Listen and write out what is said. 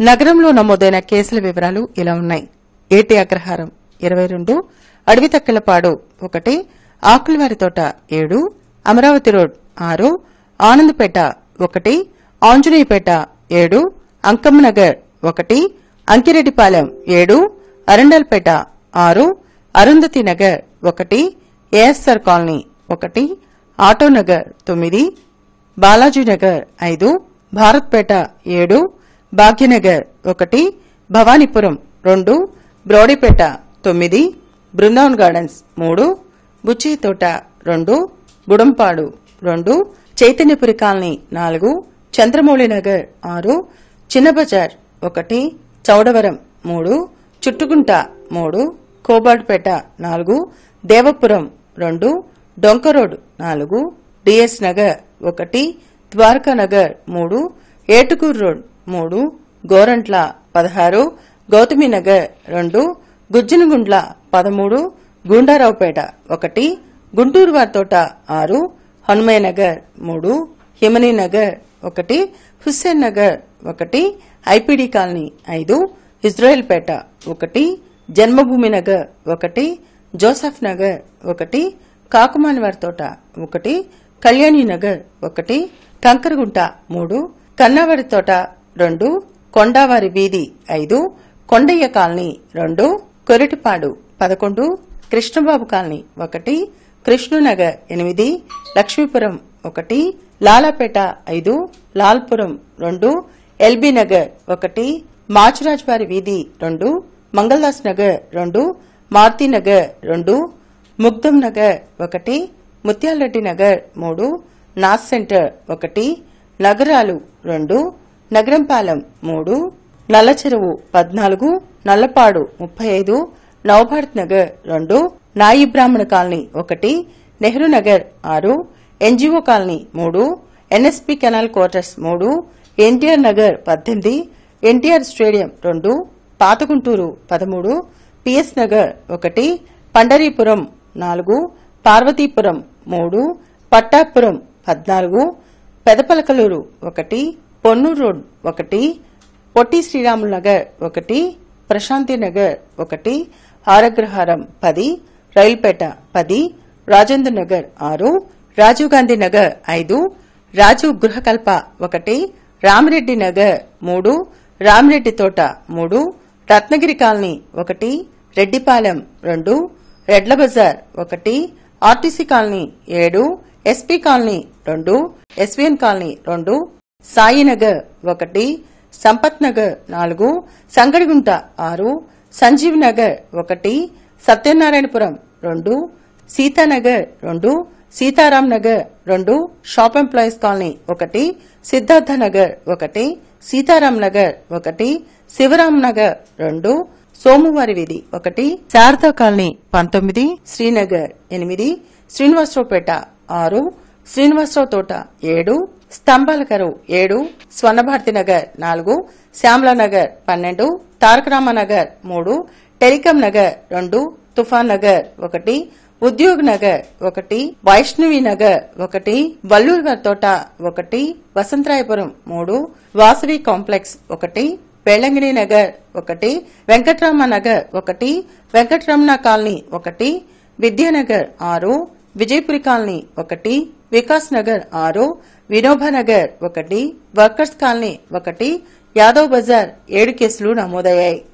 నగరంలో నమోదైన కేసుల వివరాలు ఇలా ఉన్నాయి ఏటి అగ్రహారం ఇరవై రెండు అడవి తక్కెలపాడు ఒకటి ఆకులవారి తోట ఏడు అమరావతి రోడ్ ఆరు ఆనందపేట ఒకటి ఆంజనేయపేట ఏడు అంకమ్మనగర్ ఒకటి అంకిరెడ్డిపాలెం ఏడు అరండల్పేట ఆరు అరుంధతి నగర్ ఒకటి ఏఎస్ఆర్ కాలనీ ఒకటి ఆటోనగర్ తొమ్మిది బాలాజీనగర్ ఐదు భారత్పేట ఏడు భాగ్యనగర్ ఒకటి భవానీపురం రెండు బ్రోడీపేట తొమ్మిది బృందావన్ గార్డెన్స్ మూడు బుచ్చితోట రెండు బుడంపాడు రెండు చైతన్యపురి కాలనీ నాలుగు చంద్రమౌళి నగర్ ఆరు చిన్న బజార్ ఒకటి చౌడవరం మూడు చుట్టుకుంట మూడు కోబాడ్పేట నాలుగు దేవపురం రెండు డొంక రోడ్ నాలుగు డిఎస్ నగర్ ఒకటి ద్వారకా నగర్ మూడు ఏటుకూరు రోడ్ మూడు గోరంట్ల పదహారు గౌతమి నగర్ రెండు గుజ్జనగుండ్ల పదమూడు గుండారావుపేట ఒకటి గుంటూరు వారితోట ఆరు హనుమయ్య నగర్ మూడు హిమనీ నగర్ ఒకటి హుస్సేన్ నగర్ ఒకటి ఐపీడీ కాలనీ ఐదు ఇజ్రాయెల్పేట ఒకటి జన్మభూమి నగర్ ఒకటి జోసఫ్ నగర్ ఒకటి కాకుమాని వారితోట ఒకటి కళ్యాణి నగర్ ఒకటి కంకరగుంట మూడు కన్నవారి తోట రెండు కొండావారి వీధి ఐదు కొండయ్య కాలనీ రెండు కొరిటిపాడు పదకొండు కృష్ణబాబు కాలనీ ఒకటి కృష్ణునగర్ ఎనిమిది లక్ష్మీపురం ఒకటి లాలాపేట ఐదు లాల్పురం రెండు ఎల్బీ నగర్ ఒకటి మాచురాజ్వారి వీధి రెండు మంగళదాస్ నగర్ రెండు మారుతి నగర్ రెండు ముగ్ధం నగర్ ఒకటి ముత్యాలరెడ్డి నగర్ మూడు నాస్ సెంటర్ ఒకటి నగరాలు రెండు నగరంపాలెం మూడు నల్లచెరువు పద్నాలుగు నల్లపాడు ముప్పై ఐదు నవభారత్ నగర్ రెండు నాయి బ్రాహ్మణ కాలనీ ఒకటి నెహ్రూ నగర్ ఆరు ఎన్జీఓ కాలనీ మూడు ఎన్ఎస్పీ కెనాల్ క్వార్టర్స్ మూడు ఎన్టీఆర్ నగర్ పద్దెనిమిది ఎన్టీఆర్ స్టేడియం రెండు పాతగుంటూరు పదమూడు పిఎస్ నగర్ ఒకటి పండరీపురం నాలుగు పార్వతీపురం మూడు పట్టాపురం పద్నాలుగు పెదపలకలూరు ఒకటి పొన్నూరు రోడ్ ఒకటి పొట్టి శ్రీరాములు నగర్ ఒకటి ప్రశాంతి నగర్ ఒకటి ఆరగ్రహారం పది రైల్పేట పది రాజేంద్ర నగర్ ఆరు రాజీవ్ గాంధీ నగర్ ఐదు రాజీవ్ గృహకల్ప ఒకటి రామిరెడ్డి నగర్ మూడు రామిరెడ్డి తోట మూడు రత్నగిరి కాలనీ ఒకటి రెడ్డిపాలెం రెండు రెడ్ల బజార్ ఒకటి ఆర్టీసీ కాలనీ ఏడు ఎస్పీ కాలనీ రెండు ఎస్వీఎన్ కాలనీ రెండు సాయినగర్ ఒకటి సంపత్ నగర్ నాలుగు సంగడిగుంట ఆరు సంజీవ్ నగర్ ఒకటి సత్యనారాయణపురం రెండు సీతానగర్ రెండు సీతారాం నగర్ రెండు షాప్ ఎంప్లాయీస్ కాలనీ ఒకటి సిద్ధార్థ నగర్ ఒకటి సీతారాం నగర్ ఒకటి శివరాం నగర్ రెండు సోమువారి వీధి ఒకటి శారదా కాలనీ పంతొమ్మిది శ్రీనగర్ ఎనిమిది శ్రీనివాసరావుపేట ఆరు శ్రీనివాసరావు తోట ఏడు స్తంభాల కరువు ఏడు స్వర్ణభారతి నగర్ నాలుగు శ్యామలా నగర్ పన్నెండు తారకరామ నగర్ మూడు టెలికాం నగర్ రెండు తుఫాన్ నగర్ ఒకటి ఉద్యోగ్ నగర్ ఒకటి వైష్ణవి నగర్ ఒకటి వల్లూరు తోట ఒకటి వసంతరాయపురం మూడు వాసవి కాంప్లెక్స్ ఒకటి వేళంగిరి నగర్ ఒకటి వెంకట్రామ నగర్ ఒకటి వెంకటరమణ కాలనీ ఒకటి విద్యానగర్ ఆరు విజయపురి కాలనీ ఒకటి వికాస్ నగర్ ఆరు వినోబా నగర్ ఒకటి వర్కర్స్ కాలనీ ఒకటి యాదవ్ బజార్ ఏడు కేసులు నమోదయ్యాయి